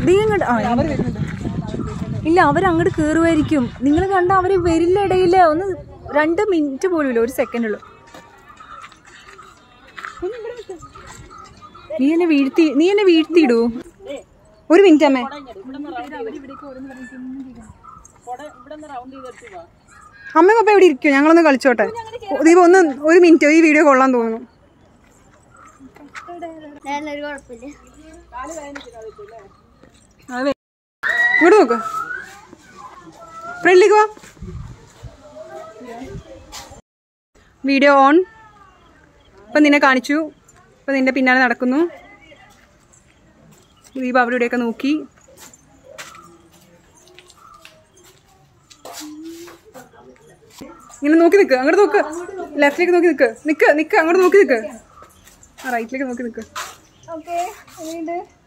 നീ അങ്ങോട്ട് ആ ഇല്ല അവരങ്ങോട്ട് കയറുമായിരിക്കും നിങ്ങൾ കണ്ട അവർ വരില്ല ഇടയില് ഒന്ന് രണ്ട് മിനിറ്റ് പോലും ഇല്ല ഒരു സെക്കൻഡ് ഉള്ളു നീ എന്നെ വീഴ്ത്തി നീ എന്നെ വീഴ്ത്തിയിടൂ ഒരു മിനിറ്റ് അമ്മേ അമ്മ പപ്പ എവിടെ ഇരിക്കും ഞങ്ങളൊന്ന് കളിച്ചോട്ടെ ദീപ ഒന്ന് ഒരു മിനിറ്റ് ഈ വീഡിയോ കൊള്ളാൻ തോന്നുന്നു ഞാനൊരു കുഴപ്പമില്ല ഇങ്ങോട്ട് നോക്ക് ഫ്രണ്ടിലേക്ക് വാ വീഡിയോ ഓൺ ഇപ്പം നിന്നെ കാണിച്ചു ഇപ്പം നിന്റെ പിന്നാലെ നടക്കുന്നു ദീപ അവിടെ ഇവിടെയൊക്കെ നോക്കി ഇങ്ങനെ നോക്കി നിൽക്ക് അങ്ങോട്ട് നോക്ക് ലെഫ്റ്റിലേക്ക് നോക്കി നിൽക്ക് നിൽക്ക് നിൽക്ക് അങ്ങോട്ട് നോക്കി നിൽക്ക് ആ റൈറ്റിലേക്ക് നോക്കി നിൽക്ക് ഓക്കെ